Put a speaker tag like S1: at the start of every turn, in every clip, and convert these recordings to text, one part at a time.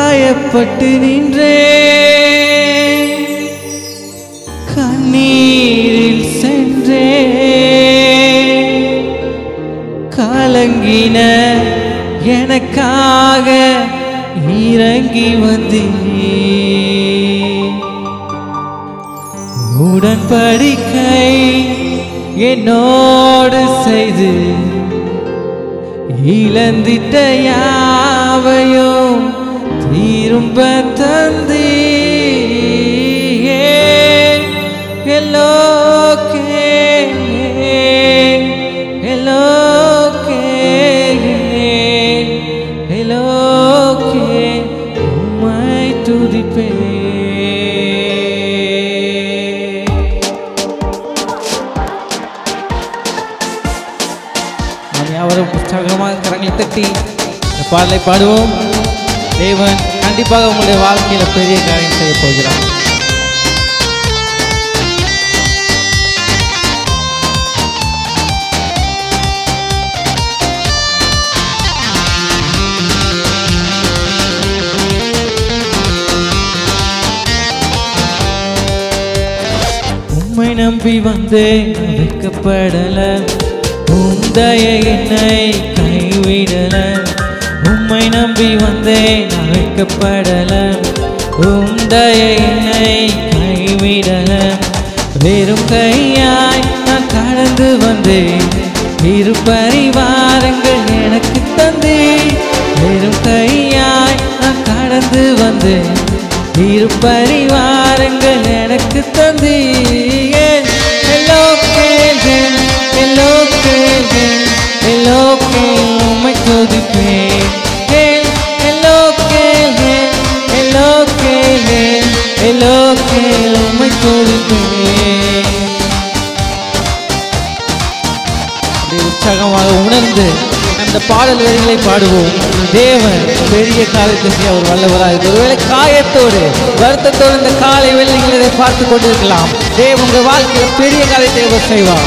S1: காயப்பட்டு நின்றே கண்ணீரில் சென்றே கலங்கின எனக்காக இறங்கி வந்தீ உடன்படிக்கை என்னோடு செய்து இழந்திட்ட யாவையும் திரும்ப தந்தி எல்லோக்கே எல்லோக்கே எல்லோக்கே உம்மை துதிப்பேன் நாம் யாவரும் உற்சாகமாக கரங்களை தட்டி இந்த பாடலை பாடுவோம் தேவன் கண்டிப்பாக உங்களுடைய வாழ்க்கையில பெரிய காரியம் செய்ய போகிறார் உம்மை நம்பி வந்தேன் நான் வெட்கப்படல உந்தைய என்னை கைவிடல உம்மை நம்பி வந்தேன் நான் வெட்கப்படல உந்தைய என்னை கைவிடல வெறும் கையாய் நான் கடந்து வந்தேன் இரு பரிவாரங்கள் எனக்கு தந்தே வெறும் கையாய் நான் கடந்து வந்தேன் இரு பரிவாரங்கள் எனக்கு தந்தீர் எல்லோ கேள்கள் எல்லோ கேள்கள் எல்லோ கேள் உம்மை துதிப்பேன் கேள் எல்லோ கேள்கள் எல்லோ கேள்கள் எல்லோ கேள் உம்மை துதிப்பேன் அப்படியே உற்சாகமாக உணர்ந்து அந்த பாடல் வரிகளை பாடுவோம் தேவன் பெரிய காரியத்தை செய்ய அவர் வல்லவராக இருக்கிறார். ஒருவேளை காயத்தோடு வருத்தத்தோடு இந்த காலை வேளை நீங்கள் இதை பார்த்து கொண்டிருக்கலாம் தேவன் உங்கள் வாழ்க்கையில் பெரிய காரியத்தை அவர் செய்வார்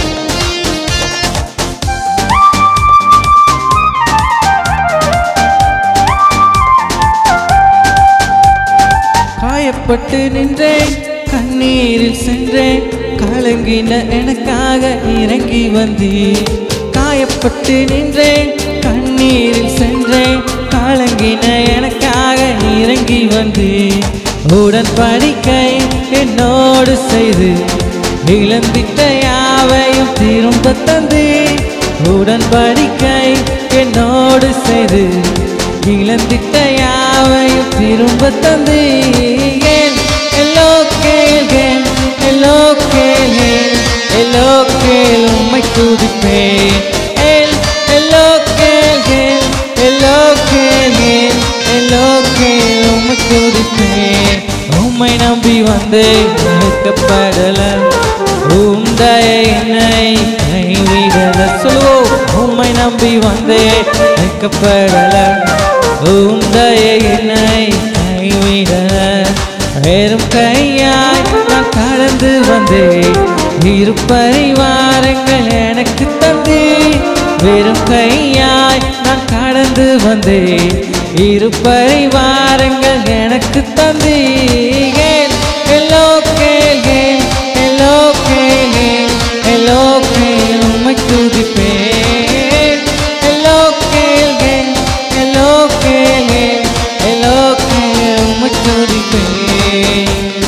S1: காயப்பட்டு நின்றேன் கண்ணீரில் சென்றேன் கலங்கின எனக்காக இறங்கி வந்தீர் காயப்பட்டு நின்றேன் கண்ணீரில் சென்றேன் கலங்கின எனக்காக இறங்கி வந்தீர் உடன்படிக்கை என்னோடு செய்து இழந்திட்ட யாவையும் திரும்ப தந்தீர் உடன்படிக்கை என்னோடு செய்து இழந்திட்ட யாவையும் திரும்ப தந்தீர் எல்லோ கேள்கள் எல்லோ கேள்கள் எல்லோ கேள் உம்மை துதிப்பேன் எல் எல்லோ கேள்கள் எல்லோ கேள்கள் எல்லோ கேள் உம்மை துதிப்பேன் உம்மை நம்பி வந்து நிற்கப்படல உந்தைய என்னை கைவிடல சொல்லுவோம் உம்மை நம்பி வந்தே நிற்கப்படல உந்தைய என்னை கைவிடல வெறும் கையாய் நான் கடந்து வந்தேன் இரு பரிவாரங்கள் எனக்கு தந்தே வெறும் கையாய் நான் கடந்து வந்தேன் இரு பரிவாரங்கள் எனக்கு தந்தீர்கள் எல்லோ கேள்கள் எல்லோ கேள்கள் எல்லோ கேள் உம்மை துதிப்பேன் எல்லோ கேள்கள் எல்லோ கேள்கள் எல்லோ கேள் உம்மை துதிப்பேன்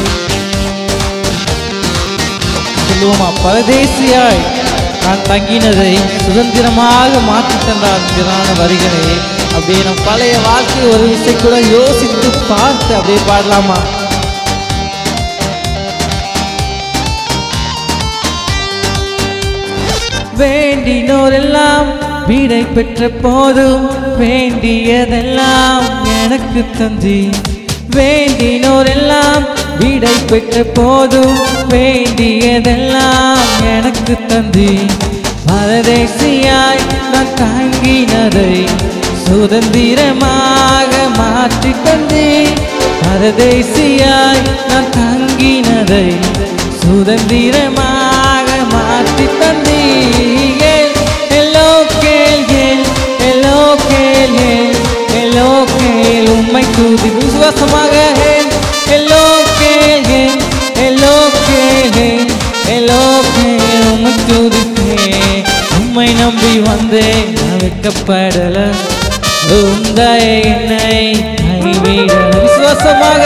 S1: சொல்லுவோமா பரதேசியாய் நான் தங்கினதை சுதந்திரமாக மாற்றி தந்தார் திரான வரிகளை அப்படியே நம் பழைய வாழ்க்கை ஒரு விசை கூட யோசித்து பார்த்து அப்படியே பாடலாமா வேண்டினோரெல்லாம் வீடை பெற்ற போதும் வேண்டியதெல்லாம் எனக்கு தந்தி வேண்டினோரெல்லாம் வீடை பெற்ற போதும் வேண்டியதெல்லாம் எனக்கு தந்தி பரதேசியாய் நான் தாங்கினதை சுதந்திரமாக மாற்றி தந்தி பரதேசியாய் நான் தங்கினதை சுதந்திரமாக மாற்றி தந்தீர்கள் எல்லோ கேள்கள் எல்லோ கேள்கள் எல்லோ கேள் உம்மை துதி விசுவாசமாக எல்லோ கேள்கேன் எல்லோ கேள்கேன் எல்லோ உம்மை துதிப்பேன் உம்மை நம்பி வந்தேன் நான் வெட்கப்படல உந்த என்னை கைவிட விசுவாசமாக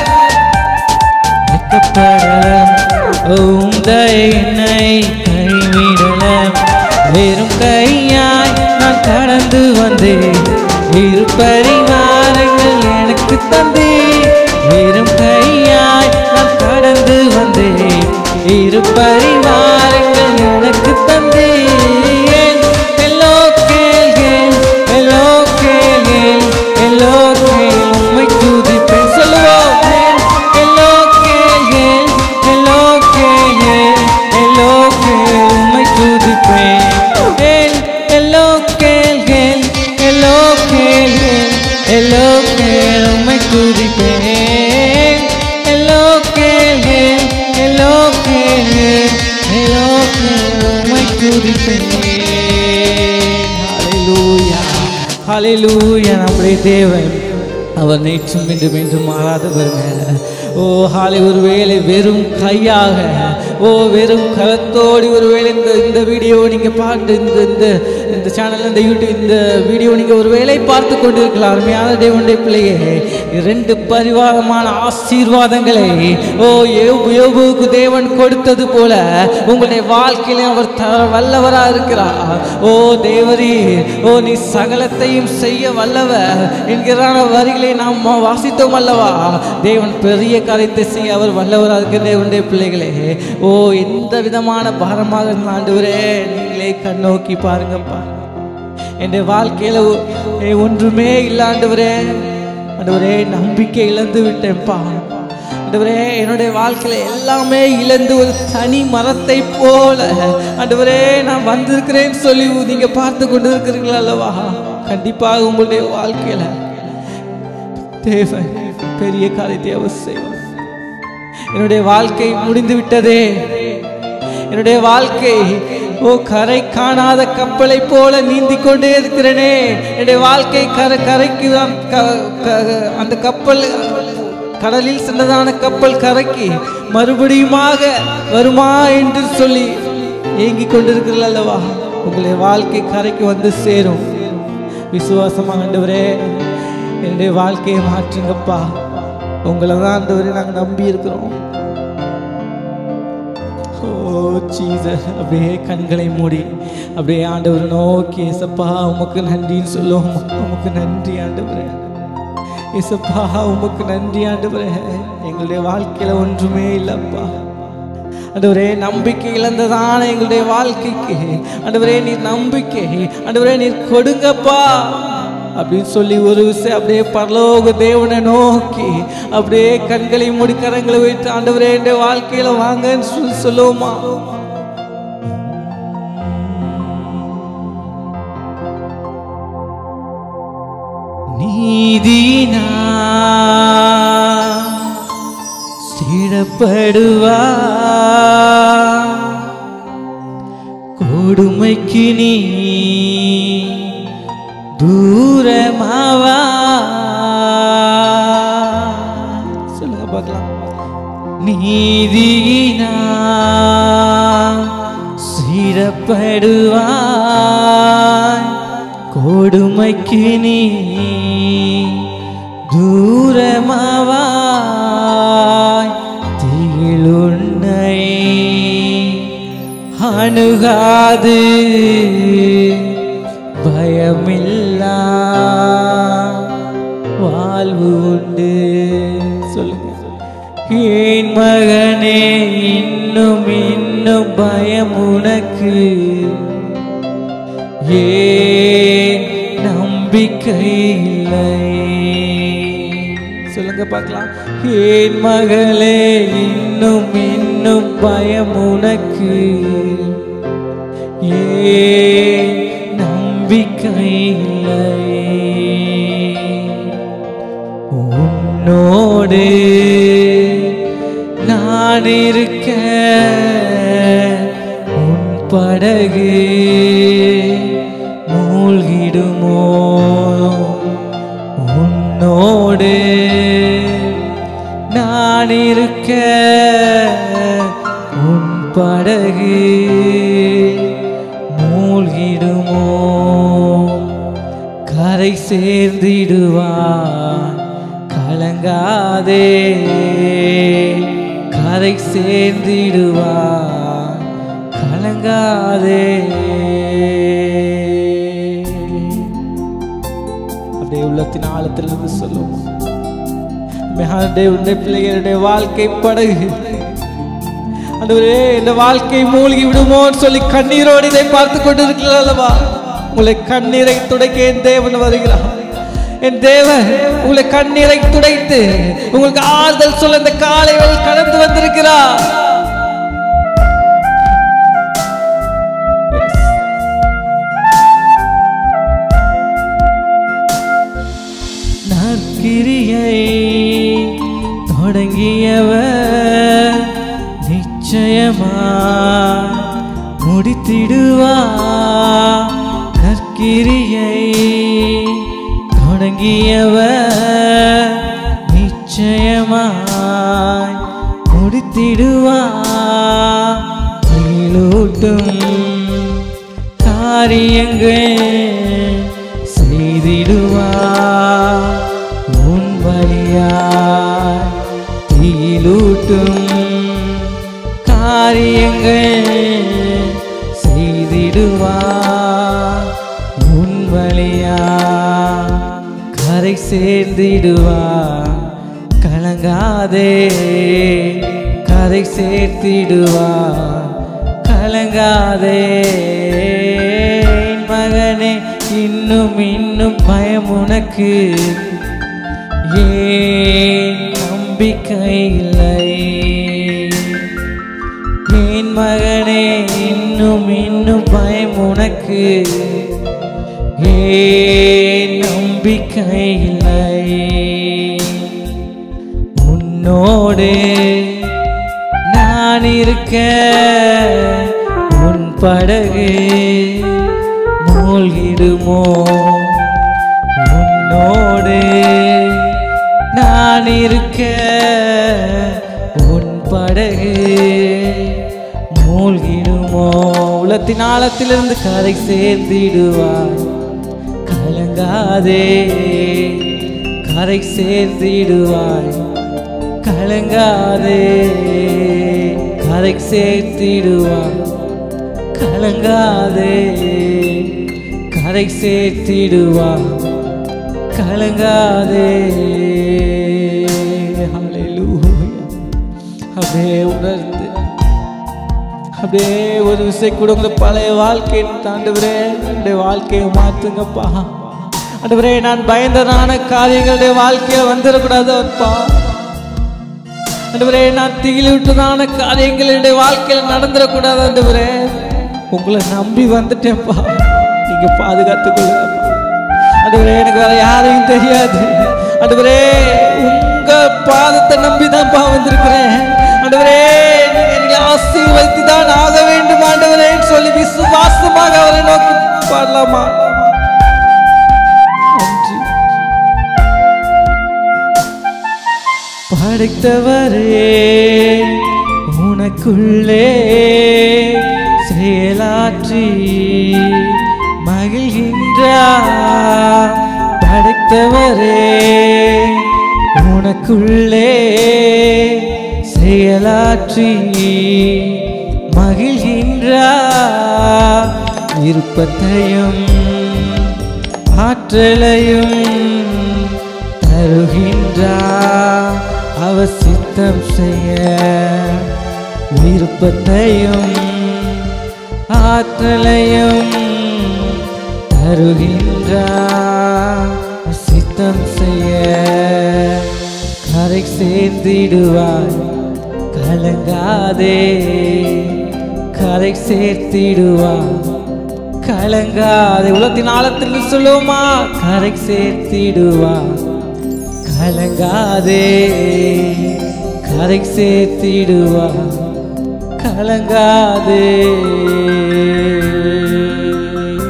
S1: வெட்கப்படல உந்த என்னை கைவிடல வெறும் கையாய் நான் கடந்து வந்தேன் இரு பரிவாரங்கள் எனக்கு தந்தே வெறும் கையாய் நான் கடந்து வந்தேன் இரு பரிவாரங்கள் எனக்கு தந்தேன் எல்லோ கேள்கேன் எல்லோ கேள்கேன் எல்லோ கேள் உம்மை துதிப்பேன் சொல்லுவோம் எல்லோ கேள்கேன் எல்லோ கேள்கேன் எல்லோ கேள் உம்மை துதிப்பேன் எல்லோ கேள்கேன் எல்லோ கேள்கேன் எல்லோ கேள் உம்மை துதிப்பேன் எல்லோ கேள்கேன் எல்லோ கேள்கேன் எல்லோ கேள் உம்மை துதிப்பேன் ஹalleluya ஹalleluya நம்முடைய தேவன் அவர் நேற்றும் இன்றும் என்றும் மாறாதவருங்க ஓ ஹாலை ஒருவேளை வெறும் கையாக ஓ வெறும் கரத்தோடு ஒருவேளை இந்த இந்த வீடியோ நீங்கள் பார்த்து இந்த இந்த இந்த சேனல் இந்த யூடியூப் இந்த வீடியோ நீங்கள் ஒருவேளை பார்த்து கொண்டிருக்கலாம் அருமையான தேவனுடைய பிள்ளையே இரண்டு பரிவாரமான ஆசீர்வாதங்களை ஓ யோபு யோபுவுக்கு தேவன் கொடுத்தது போல உங்களுடைய வாழ்க்கையில அவர் தர வல்லவராக இருக்கிறார் ஓ தேவரே ஓ நீ சகலத்தையும் செய்ய வல்லவர் என்கிறான வரிகளை நாம் வாசித்தோம் அல்லவா தேவன் பெரிய காரியத்தை செய்ய அவர் வல்லவராக இருக்கிற தேவனுடைய பிள்ளைகளே ஓ எந்த விதமான பாரமாக இருந்த ஆண்டவரே நீங்களே கண்ணோக்கி பாருங்கப்பா என் வாழ்க்கையில ஒ- ஏ, ஒன்றுமே இல்லை ஆண்டவரே ஆண்டவரே நம்பிக்கை இழந்து விட்டேன்ப்பா ஆண்டவரே என்னுடைய வாழ்க்கையில எல்லாமே இழந்து ஒரு தனி மரத்தை போல ஆண்டவரே நான் வந்திருக்கிறேன்னு சொல்லி நீங்க பார்த்து கொண்டு இருக்கிறீங்களா அல்லவா கண்டிப்பாக உங்களுடைய வாழ்க்கையில தேவன் பெரிய காரியத்தை அவர் செய்வார் என்னுடைய வாழ்க்கை முடிந்து விட்டதே என்னுடைய வாழ்க்கை ஓ கரை காணாத கப்பலை போல நீந்தி கொண்டே இருக்கிறேனே என்னுடைய வாழ்க்கை கரை கரைக்கு தான் க- க- அந்த கப்பல் கடலில் சென்றதான கப்பல் கரைக்கு மறுபடியுமாக வருமா என்று சொல்லி ஏங்கிக் கொண்டிருக்கிறீர்கள் அல்லவா உங்களுடைய வாழ்க்கை கரைக்கு வந்து சேரும் விசுவாசமாக ஆண்டவரே என்னுடைய வாழ்க்கையை மாற்றுங்கப்பா உங்களை தான் ஆண்டவரே நாங்கள் நம்பி இருக்கிறோம் ஓ ஜீசஸ் அப்படியே கண்களை மூடி அப்படியே ஆண்டவர் நோக்கி ஏசப்பா உமக்கு நன்றின்னு சொல்லுவோம் உமக்கு நன்றி ஆண்டவரே ஏசப்பா உமக்கு நன்றி ஆண்டவரே எங்களுடைய வாழ்க்கையில ஒன்றுமே இல்லப்பா ஆண்டவரே நம்பிக்கை இழந்ததான எங்களுடைய வாழ்க்கைக்கு ஆண்டவரே நீர் நம்பிக்கை ஆண்டவரே நீர் கொடுங்கப்பா அப்படின்னு சொல்லி ஒரு விஷயம் அப்படியே பரலோக தேவனை நோக்கி அப்படியே கண்களை மூடி கரங்களை வைத்து ஆண்டவரே என் வாழ்க்கையில வாங்கன்னு சொல்லி சொல்லுவோமா நீதினா ஸ்திரப்படுவா கொடுமைக்கு நீ தூரமாவா சொல்லுங்க பார்க்கலாம் நீதினா சிறப்படுவாய் கொடுமைக்கு நீ தூரமாவாய் திகிலுன்னை அணுகாது பயமில்லா வாழ்வு உண்டு சொல்லுங்க ஏன் மகனே இன்னும் இன்னும் பயம் உனக்கு ஏன் நம்பிக்கை இல்லை சொல்லுங்க பார்க்கலாம் ஏன் மகளே இன்னும் இன்னும் பயம் உனக்கு ஏன் நம்பிக்கை இல்லை உன்னோடு நான் இருக்க உன் படகு மூழ்கிடுமோ உன்னோடு நான் இருக்க உன் படகு மூழ்கிடுமோ கரை சேர்ந்திடுவான் கலங்காதே கரை சேர்ந்திடுவான் கலங்காதே அப்படியே உள்ளத்தின் ஆழத்திலிருந்து சொல்லுவோம் தேவனுடைய பிள்ளைகளுடைய வாழ்க்கை படகு ஆண்டவரே இந்த வாழ்க்கை மூழ்கி விடுமோன்னு சொல்லி கண்ணீரோடு இதை பார்த்து கொண்டிருக்கிறார் அல்லவா உங்களை கண்ணீரை துடைக்க என் தேவன் வருகிறார் என் தேவன் உங்களை கண்ணீரை துடைத்து உங்களுக்கு ஆறுதல் சொல்ல இந்த காலை வேளை கடந்து வந்திருக்கிறார் Yes. நற்கிரியை தொடங்கியவர் நிச்சயமா முடித்திடுவா நற்கிரியை தொடங்கியவர் நிச்சயமாய் முடித்திடுவா கீழூட்டும் காரியங்கள் செய்திடுவா உன் வழியாய் தீலூட்டும் காரியங்கள் செய்திடுவா உன் வழியா கரை சேர்ந்திடுவா கலங்காதே கரை சேர்த்திடுவா கலங்காதே என் மகனே இன்னும் இன்னும் பயம் உனக்கு ஏன் நம்பிக்கை இல்லை என் மகனே இன்னும் இன்னும் பயம் உனக்கு ஏன் நம்பிக்கை இல்லை உன்னோடு நான் இருக்க உன் படகு மூழ்கிடுமோ உன்னோடு நான் இருக்க உன் படகு மூழ்கிடுமோ உலத்தின் ஆழத்திலிருந்து கரை சேர்ந்திடுவார் கலங்காதே கரை சேர்ந்திடுவாய் கலங்காதே கரை சேர்த்திடுவாய் கலங்காதே கரை சேர்த்திடுவாய் கலங்காதே Hallelujah. அப்படியே உணர்ந்து அப்படியே ஒரு விசை கூட உங்களை பழைய வாழ்க்கையை தாண்டுவரே என்னுடைய வாழ்க்கையை மாத்துங்கப்பா ஆண்டவரே நான் பயந்ததான காரியங்களுடைய வாழ்க்கையில வந்துடக்கூடாது அப்பா ஆண்டவரே நான் திகில் விட்டதான காரியங்கள் என்னுடைய வாழ்க்கையில் நடந்துடக்கூடாது ஆண்டவரே உங்களை நம்பி வந்துட்டேன்ப்பா நீங்க பாதுகாத்துக் கொள்ளுங்கப்பா ஆண்டவரே எனக்கு வேற யாரையும் தெரியாது ஆண்டவரே உங்க பாதத்தை நம்பி தான்ப்பா வந்திருக்கிறேன் ஆண்டவரே நீங்க என்னை ஆசீர்வதித்து தான் ஆக வேண்டும் ஆண்டவரே சொல்லி விசுவாசமாக அவரை நோக்கி பாடலாமா நன்றி படைத்தவரே உனக்குள்ளே செயலாற்றி மகிழ்கின்றார் படைத்தவரே உனக்குள்ளே செயலாற்றி மகிழ்கின்றார் விருப்பத்தையும் ஆற்றலையும் தருகின்றார் அவர் சித்தம் செய்ய விருப்பத்தையும் ஆற்றலையும் தருகின்றார் சித்தம் செய்ய கரை சேர்ந்திடுவார் கலங்காதே கரை சேர்த்திடுவார் கலங்காதே உலகத்தின் ஆழத்தில் சொல்லுவோமா கரை சேர்த்திடுவார் கலங்காதே கரை சேர்த்திடுவார் கலங்காதே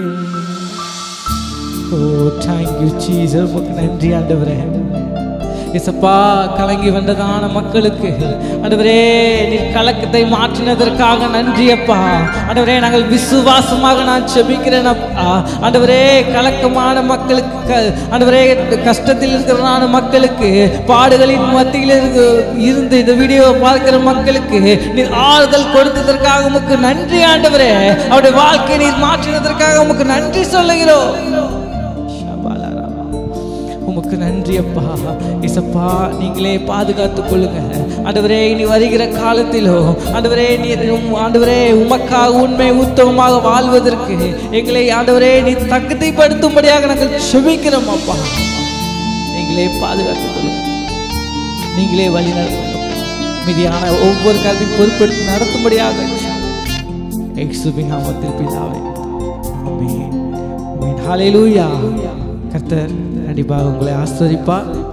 S1: ஓ தேங்க்யூ சீசர் உமக்கு நன்றி ஆண்டவரே இசப்பா கலங்கி வந்ததான மக்களுக்கு ஆண்டவரே நீர் கலக்கத்தை மாற்றினதற்காக நன்றி அப்பா ஆண்டவரே நாங்கள் விசுவாசமாக நான் செபிக்கிறேன் அப்பா ஆண்டவரே கலக்கமான மக்களுக்கு க- ஆண்டவரே கஷ்டத்தில் இருக்கிறதான மக்களுக்கு பாடுகளின் மத்தியில் இருக்கு- இருந்து இந்த வீடியோ பார்க்கிற மக்களுக்கு நீர் ஆறுதல் கொடுத்ததற்காக உமக்கு நன்றி ஆண்டவரே அவருடைய வாழ்க்கையை நீர் மாற்றினதற்காக உமக்கு நன்றி சொல்லுகிறோம் ஷபாலாராமா. உமக்கு நன்றி அப்பா இசப்பா நீங்களே பாதுகாத்துக் கொள்ளுங்க ஆண்டவரே இனி வருகிற காலத்திலோ ஆண்டவரே நீர் உம்- ஆண்டவரே உமக்காக உண்மை உத்தமமாக வாழ்வதற்கு எங்களை ஆண்டவரே நீ தகுதிப்படுத்தும்படியாக நாங்கள் செபிக்கிறோம் அப்பா நீங்களே பாதுகாத்துக் கொள்ளுங்க நீங்களே வழி நடத்துங்க மீதியான ஒவ்வொரு காலத்தையும் பொறுப்பெடுத்து நடத்தும்படியாக இயேசுவின் நாமத்தில் பிதாவே ஆமென் ஆமென் ஹalleluya கர்த்தர் கண்டிப்பாக உங்களை ஆஸ்வதிப்பார்